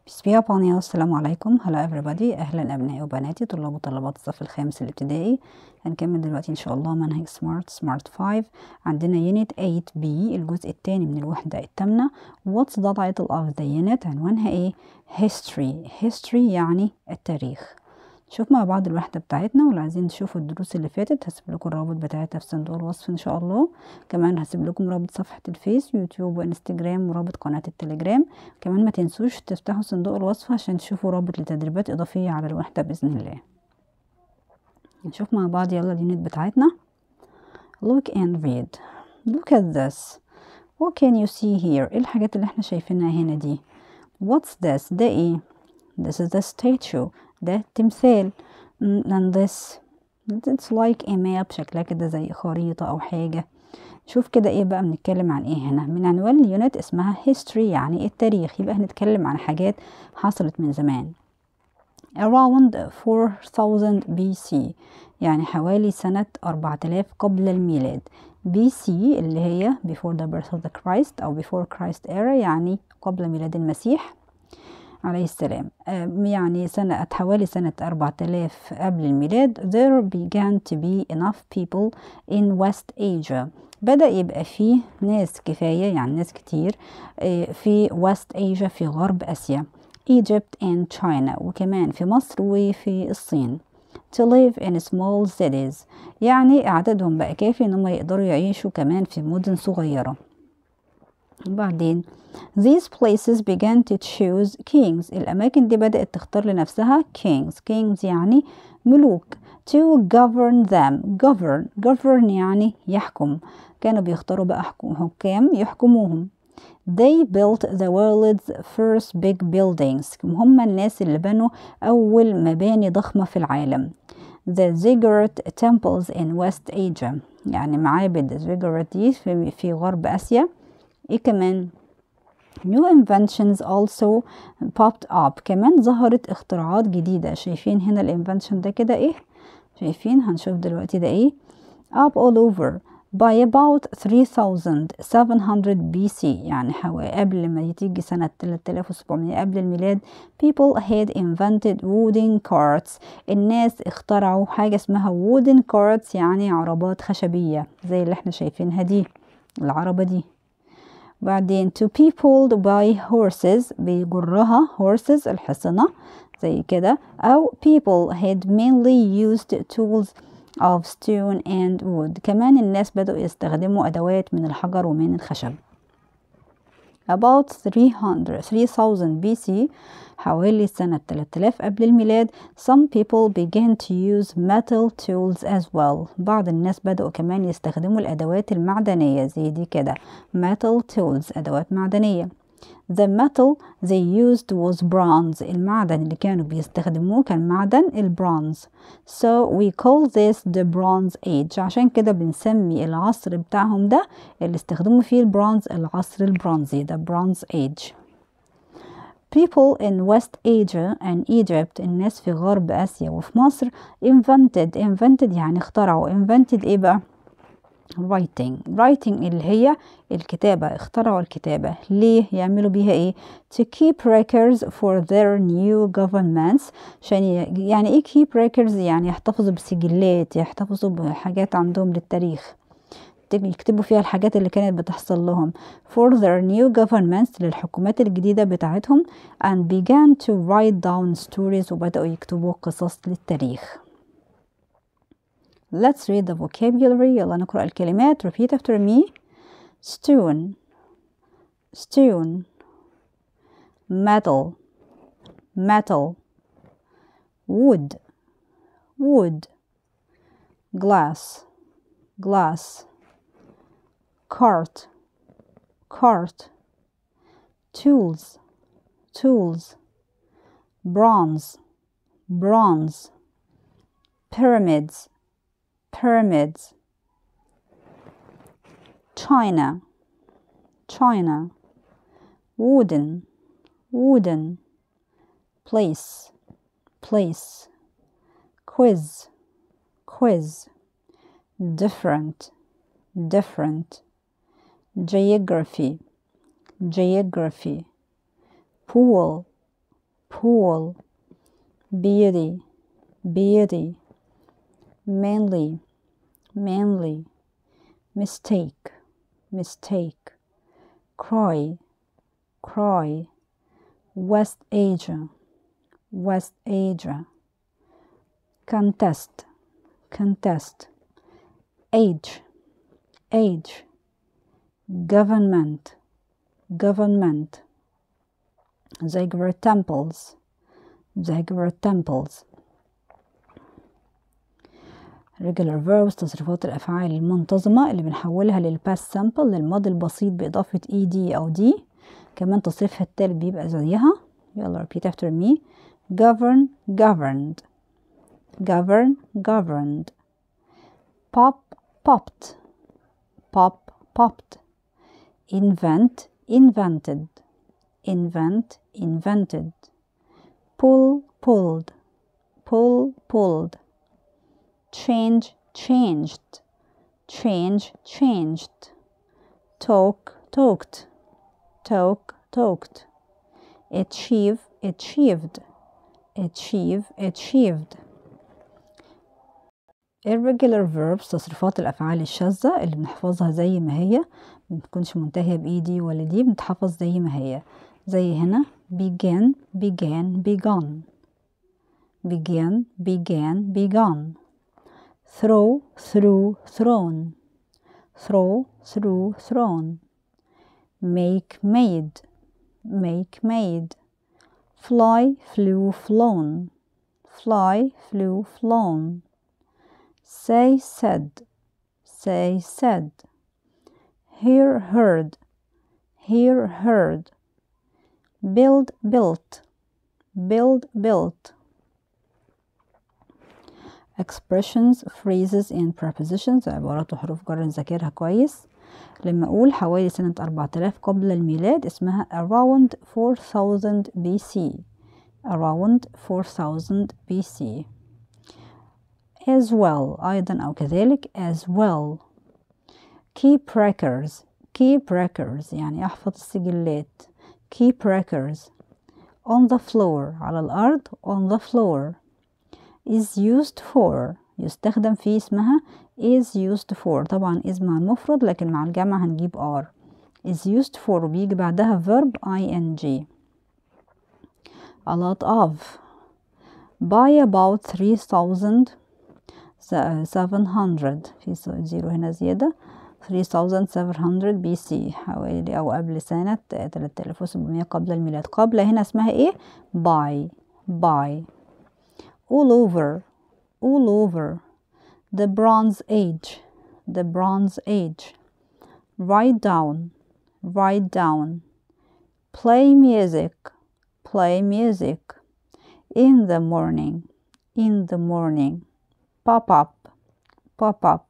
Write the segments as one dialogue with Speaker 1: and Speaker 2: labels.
Speaker 1: Peace be upon you. السلام عليكم. Hello everybody. أهلا أبنائي وبناتي طلاب وطلبات الصف الخامس الابتدائي. هنكمل دلوقتي إن شاء الله منهج سمارت سمارت 5 عندنا يونت 8B الجزء الثاني من الوحدة الثامنة. What's the title of the unit؟ عنوانها إيه؟ History. History يعني التاريخ. نشوف مع بعض الوحدة بتاعتنا ولو عايزين تشوفوا الدروس اللي فاتت هسيب لكم الرابط بتاعتها في صندوق الوصف ان شاء الله كمان هسيب لكم رابط صفحة الفيس ويوتيوب وانستجرام ورابط قناة التليجرام كمان ما تنسوش تفتحوا صندوق الوصف عشان تشوفوا رابط لتدريبات اضافية على الوحدة بإذن الله نشوف مع بعض يلا اليونت بتاعتنا look and read look at this what can you see here ايه الحاجات اللي احنا شايفينها هنا دي what's this ده ايه this is the statue ده تمثال and this it's like a map شكلها كده زي خريطة أو حاجة شوف كده ايه بقى بنتكلم عن ايه هنا من عنوان اليونت اسمها history يعني التاريخ يبقى هنتكلم عن حاجات حصلت من زمان around 4000 BC يعني حوالي سنة 4000 قبل الميلاد BC اللي هي before the birth of the Christ أو before Christ era يعني قبل ميلاد المسيح عليه السلام يعني سنة حوالي سنة 4000 قبل الميلاد there began to be enough people in West Asia بدأ يبقى فيه ناس كفاية يعني ناس كتير في West Asia في غرب آسيا Egypt and China وكمان في مصر وفي الصين to live in small cities يعني عددهم بقى كافي انهم يقدروا يعيشوا كمان في مدن صغيرة وبعدين These places began to choose kings الأماكن دي بدأت تختار لنفسها kings kings يعني ملوك to govern them govern govern يعني يحكم كانوا بيختاروا بقى حكام يحكموهم They built the world's first big buildings هم الناس اللي بنوا أول مباني ضخمة في العالم The ziggurat temples in West Asia يعني معابد ziggurat دي في, في غرب آسيا إيه كمان New inventions also popped up كمان ظهرت اختراعات جديدة شايفين هنا الانفنشن ده كده ايه شايفين هنشوف دلوقتي ده ايه up all over by about 3700 BC يعني حوالي قبل ما تيجي سنة 3700 قبل الميلاد people had invented wooden carts الناس اخترعوا حاجة اسمها wooden carts يعني عربات خشبية زي اللي احنا شايفينها دي العربة دي بعدين to be pulled by horses بيجرها horses الحصنة زي كده أو people had mainly used tools of stone and wood كمان الناس بدأوا يستخدموا أدوات من الحجر ومن الخشب about 300 3000 BC حوالي سنة 3000 قبل الميلاد some people began to use metal tools as well بعض الناس بدأوا كمان يستخدموا الأدوات المعدنية زي دي كده metal tools أدوات معدنية The metal they used was bronze المعدن اللي كانوا بيستخدموه كان معدن البرونز So we call this the Bronze Age عشان كده بنسمي العصر بتاعهم ده اللي استخدموا فيه البرونز العصر البرونزي the Bronze Age People in West Asia and Egypt الناس في غرب آسيا وفي مصر invented invented يعني اخترعوا invented ايه بقى writing writing اللي هي الكتابة اخترعوا الكتابة ليه يعملوا بيها ايه to keep records for their new governments عشان يعني ايه keep records يعني يحتفظوا بسجلات يحتفظوا بحاجات عندهم للتاريخ يكتبوا فيها الحاجات اللي كانت بتحصل لهم for their new governments للحكومات الجديدة بتاعتهم and began to write down stories وبدأوا يكتبوا قصص للتاريخ Let's read the vocabulary يلا نقرأ الكلمات repeat after me stone stone metal metal wood wood glass glass cart cart tools tools bronze bronze pyramids pyramids China China wooden wooden place place quiz quiz different different geography geography pool pool beauty beauty mainly mainly mistake mistake cry cry West Asia West Asia contest contest age age government government Zagor temples Zagor temples regular verbs تصريفات الأفعال المنتظمة اللي بنحولها للباست simple للماضي البسيط بإضافة ed أو d كمان تصريفها التالت بيبقى زيها يلا repeat after me govern governed govern governed pop popped pop popped invent invented invent invented pull pulled pull pulled change changed change changed talk talked talk talked achieve achieved achieve achieved irregular verbs تصريفات الأفعال الشاذة اللي بنحفظها زي ما هي متكونش منتهية بإيدي ولا دي بتحفظ زي ما هي زي هنا begin began begun begin began begun throw through thrown throw through thrown make made make made fly flew flown fly flew flown say said say said hear heard hear heard build built build built expressions phrases and prepositions عبارات وحروف جر نذاكرها كويس لما أقول حوالي سنة 4000 قبل الميلاد اسمها around 4000 BC around 4000 BC as well أيضا أو كذلك as well keep records keep records يعني أحفظ السجلات keep records on the floor على الأرض on the floor is used for يستخدم في اسمها is used for طبعا is مع المفرد لكن مع الجمع هنجيب are is used for وبيجي بعدها verb ing a lot of by about 3700 في زيرو هنا زيادة 3700 بي سي حوالي أو قبل سنة 3700 قبل الميلاد قبل هنا اسمها ايه by by all over all over the bronze age the bronze age write down write down play music play music in the morning in the morning pop up pop up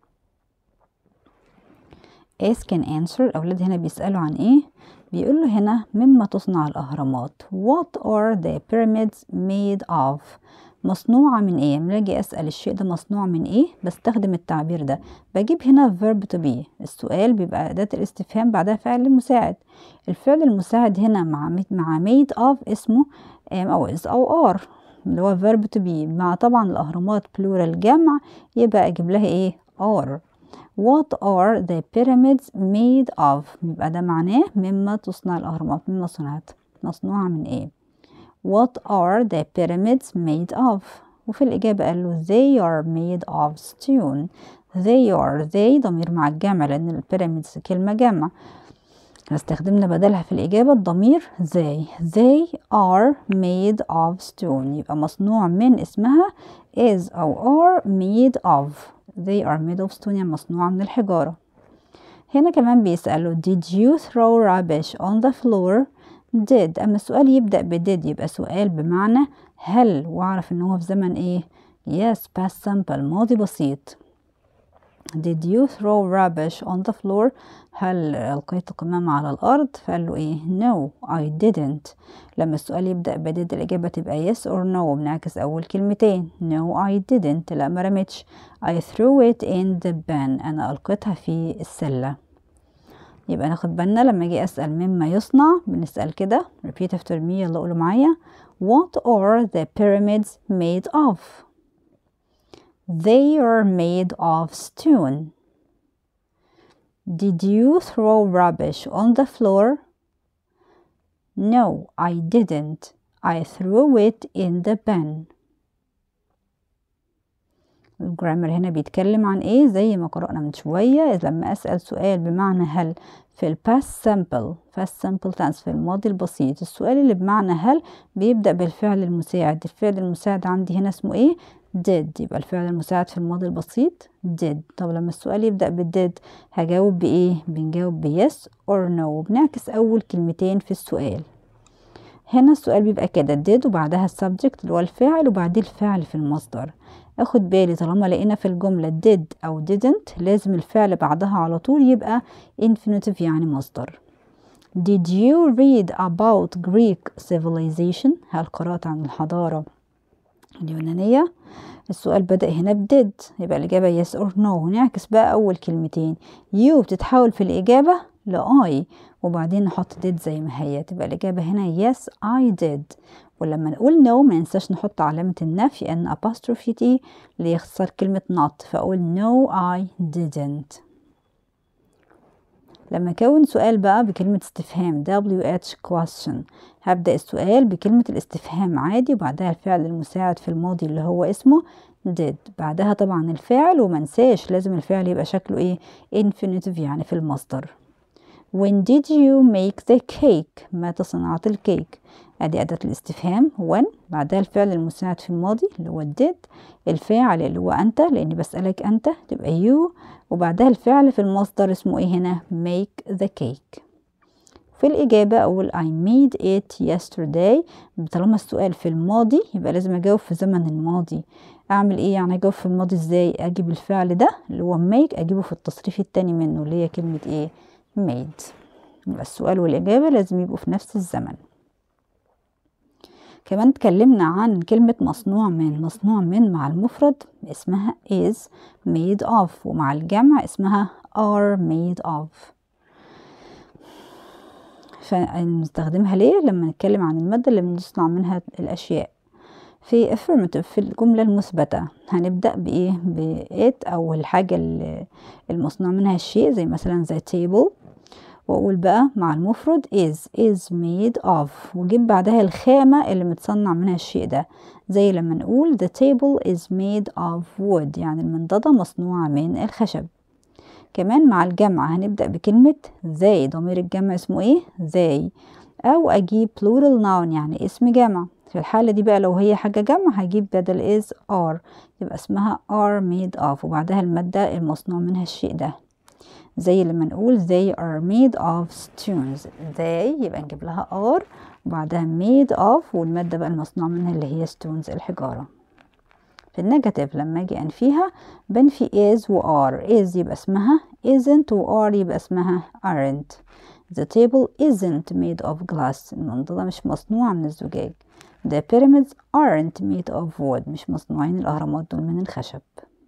Speaker 1: ask and answer الأولاد هنا بيسألوا عن إيه بيقولوا هنا مما تصنع الأهرامات what are the pyramids made of مصنوعة من ايه لما اجي اسأل الشيء ده مصنوع من ايه بستخدم التعبير ده بجيب هنا verb to be السؤال بيبقى أداة الاستفهام بعدها فعل مساعد الفعل المساعد هنا مع مع made of اسمه أو is أو are اللي هو verb to be مع طبعا الأهرامات plural جمع يبقى أجيب لها ايه are What are the pyramids made of يبقى ده معناه مما تصنع الأهرامات مما صنعت مصنوعة من ايه What are the pyramids made of وفي الإجابة قال له they are made of stone they are they ضمير مع الجمع لأن البيراميدز كلمة جمع استخدمنا بدلها في الإجابة الضمير they they are made of stone يبقى مصنوع من اسمها is أو are made of they are made of stone يعني مصنوعة من الحجارة هنا كمان بيسألوا did you throw rubbish on the floor did أما السؤال يبدأ ب did يبقى سؤال بمعنى هل وأعرف إن هو في زمن إيه yes past simple ماضي بسيط did you throw rubbish on the floor هل ألقيت قمامة على الأرض فقال له إيه no I didn't لما السؤال يبدأ ب did الإجابة تبقى yes or no بنعكس أول كلمتين no I didn't لا ما رميتش I threw it in the bin أنا ألقيتها في السلة يبقى ناخد بالنا لما اجي اسال مما يصنع بنسال كده repeat after me يلا قولوا معايا what are the pyramids made of they are made of stone did you throw rubbish on the floor no I didn't I threw it in the bin الجرامر هنا بيتكلم عن ايه زي ما قرأنا من شوية لما أسأل سؤال بمعنى هل في ال past simple past simple tense في الماضي البسيط السؤال اللي بمعنى هل بيبدأ بالفعل المساعد الفعل المساعد عندي هنا اسمه ايه did يبقى الفعل المساعد في الماضي البسيط did طب لما السؤال يبدأ ب did هجاوب بإيه بنجاوب ب yes or no وبنعكس أول كلمتين في السؤال هنا السؤال بيبقى كده did وبعدها السبجكت اللي هو الفاعل وبعديه الفعل في المصدر اخد بالي طالما لقينا في الجملة did أو didn't لازم الفعل بعدها على طول يبقى infinitive يعني مصدر Did you read about Greek civilization؟ هل قرأت عن الحضارة اليونانية؟ السؤال بدأ هنا ب did يبقى الإجابة yes or no ونعكس بقى أول كلمتين you بتتحول في الإجابة ل I وبعدين نحط did زي ما هي تبقى الإجابة هنا yes I did ولما نقول no ما ننساش نحط علامة النفي ان apostrophe t ليخسر كلمة not فأقول no I didn't لما أكون سؤال بقى بكلمة استفهام WH question هبدأ السؤال بكلمة الاستفهام عادي وبعدها الفعل المساعد في الماضي اللي هو اسمه did بعدها طبعا الفعل ومنساش لازم الفعل يبقى شكله ايه infinitive يعني في المصدر When did you make the cake؟ متى صنعت الكيك؟ ادي أداة الاستفهام when بعدها الفعل المساعد في الماضي اللي هو did الفاعل اللي هو أنت لأني بسألك أنت تبقى you وبعدها الفعل في المصدر اسمه ايه هنا make the cake في الإجابة أقول I made it yesterday طالما السؤال في الماضي يبقى لازم أجاوب في زمن الماضي أعمل إيه يعني أجاوب في الماضي إزاي أجيب الفعل ده اللي هو make أجيبه في التصريف التاني منه اللي هي كلمة إيه made يبقى السؤال والإجابة لازم يبقوا في نفس الزمن كمان اتكلمنا عن كلمة مصنوع من مصنوع من مع المفرد اسمها is made of ومع الجمع اسمها are made of فنستخدمها ليه لما نتكلم عن المادة اللي بنصنع منها الأشياء في affirmative في الجملة المثبتة هنبدأ بإيه ب it أو الحاجة المصنوع منها الشيء زي مثلا زي table واقول بقى مع المفرد is is made of وجيب بعدها الخامة اللي متصنع منها الشيء ده زي لما نقول the table is made of wood يعني المنضدة مصنوعة من الخشب كمان مع الجمع هنبدأ بكلمة they ضمير الجمع اسمه ايه they او اجيب plural noun يعني اسم جمع في الحالة دي بقى لو هي حاجة جمع هجيب بدل is are يبقى اسمها are made of وبعدها المادة المصنوع منها الشيء ده زي لما نقول they are made of stones they يبقى نجيب لها are وبعدها made of والمادة بقى المصنوع منها اللي هي stones الحجارة في النيجاتيف لما اجي انفيها بنفي is و are is يبقى اسمها isn't و are يبقى اسمها aren't the table isn't made of glass المنضدة مش مصنوعة من الزجاج the pyramids aren't made of wood مش مصنوعين الأهرامات دول من الخشب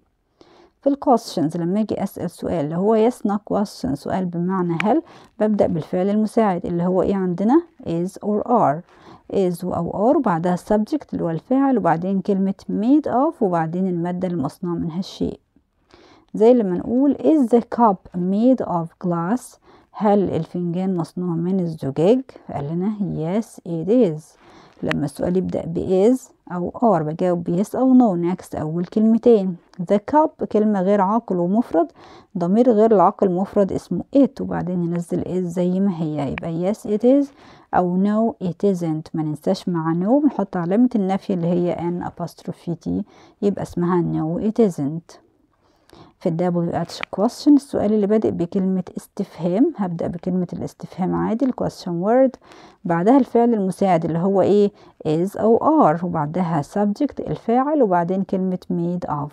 Speaker 1: في الكويستشنز لما اجي اسال سؤال اللي هو yes no question سؤال بمعنى هل ببدا بالفعل المساعد اللي هو ايه عندنا is or are is او are وبعدها subject اللي هو الفاعل وبعدين كلمة made of وبعدين المادة المصنوع منها الشيء زي لما نقول is the cup made of glass هل الفنجان مصنوع من الزجاج فقال لنا yes it is لما السؤال يبدأ ب is أو are بجاوب ب yes أو no نعكس أول كلمتين the cup كلمة غير عاقل ومفرد ضمير غير العاقل مفرد اسمه it وبعدين ننزل is زي ما هي يبقى yes it is أو no it isn't ما ننساش مع no بنحط علامة النفي اللي هي an apostrophe t يبقى اسمها no it isn't في ال WH question السؤال اللي بادئ بكلمة استفهام هبدأ بكلمة الاستفهام عادي ال question word بعدها الفعل المساعد اللي هو ايه is أو are وبعدها subject الفاعل وبعدين كلمة made of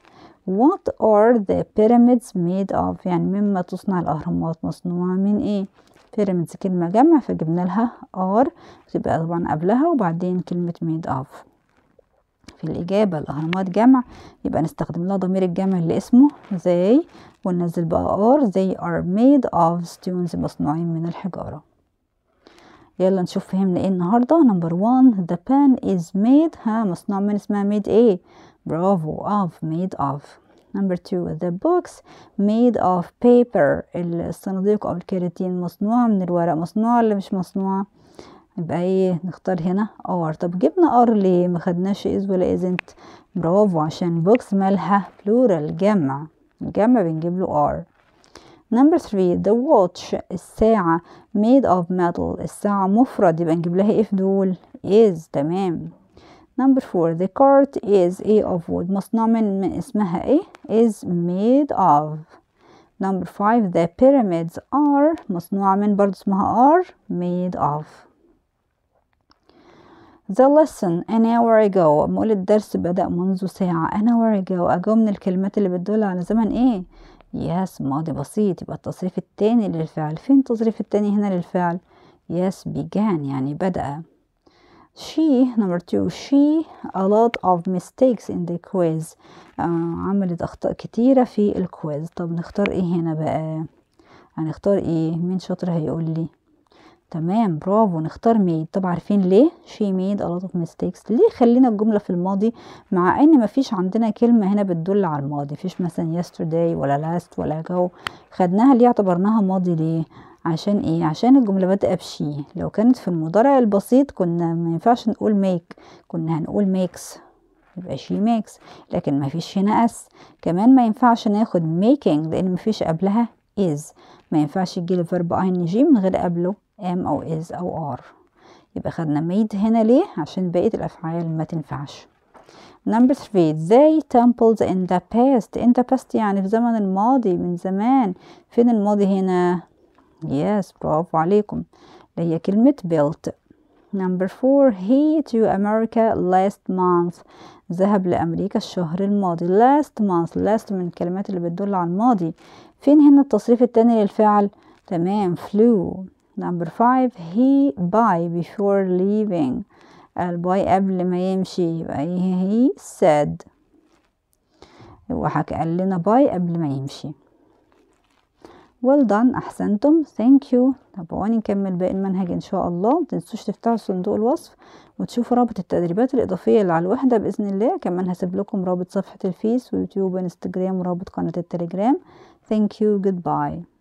Speaker 1: What are the pyramids made of يعني مما تصنع الأهرامات مصنوعة من ايه pyramids كلمة جمع فجبنا لها are وتبقى طبعا قبلها وبعدين كلمة made of في الإجابة الأهرامات جمع يبقى نستخدم لها ضمير الجمع اللي اسمه they وننزل بقى are they are made of stones مصنوعين من الحجارة يلا نشوف فهمنا ايه النهاردة نمبر 1 the pen is made ها مصنوع من اسمها made ايه برافو of made of number 2 the books made of paper الصناديق او الكراتين مصنوعة من الورق مصنوعة ولا مش مصنوعة يبقى ايه نختار هنا ار طب جبنا ار ليه ما خدناش از ولا ازنت برافو عشان بوكس مالها بلورال جمع الجمع بنجيب له ار number 3 the watch الساعة made of metal الساعة مفرد يبقى نجيب لها ايه في دول is تمام number 4 the cart is a of wood مصنوع من, من اسمها ايه is made of number 5 the pyramids are مصنوعة من برضو اسمها are made of The lesson an hour ago أقول الدرس بدأ منذ ساعة an hour ago ago من الكلمات اللي بتدل على زمن ايه yes ماضي بسيط يبقى التصريف التاني للفعل فين التصريف التاني هنا للفعل yes began يعني بدأ she number two she a lot of mistakes in the quiz آه عملت أخطاء كتيرة في الكويز طب نختار ايه هنا بقى هنختار ايه مين شاطر هيقول لي تمام برافو نختار made طب عارفين ليه she made a lot of mistakes ليه خلينا الجملة في الماضي مع ان مفيش عندنا كلمة هنا بتدل على الماضي مفيش مثلا yesterday ولا last ولا go خدناها ليه اعتبرناها ماضي ليه عشان ايه عشان الجملة بادئة بشي لو كانت في المضارع البسيط كنا ما ينفعش نقول make كنا هنقول makes يبقى she makes لكن مفيش هنا اس كمان ما ينفعش ناخد making لان مفيش قبلها is ما ينفعش يجيلي verb ing من غير قبله am أو is أو are يبقى خدنا made هنا ليه عشان بقية الأفعال ما تنفعش number three they temples in the past in the past يعني في زمن الماضي من زمان فين الماضي هنا yes برافو عليكم اللي هي كلمة built number four he to America last month ذهب لأمريكا الشهر الماضي last month last من الكلمات اللي بتدل على الماضي فين هنا التصريف التاني للفعل تمام flew number five he buy before leaving الباي قبل ما يمشي يبقى he said هو حكى قال لنا باي قبل ما يمشي well done احسنتم thank you تابعوني نكمل باقي المنهج ان شاء الله متنسوش تفتحوا صندوق الوصف وتشوفوا رابط التدريبات الاضافيه اللي على الوحده باذن الله كمان هسيب لكم رابط صفحه الفيس ويوتيوب وانستجرام ورابط قناه التليجرام thank you goodbye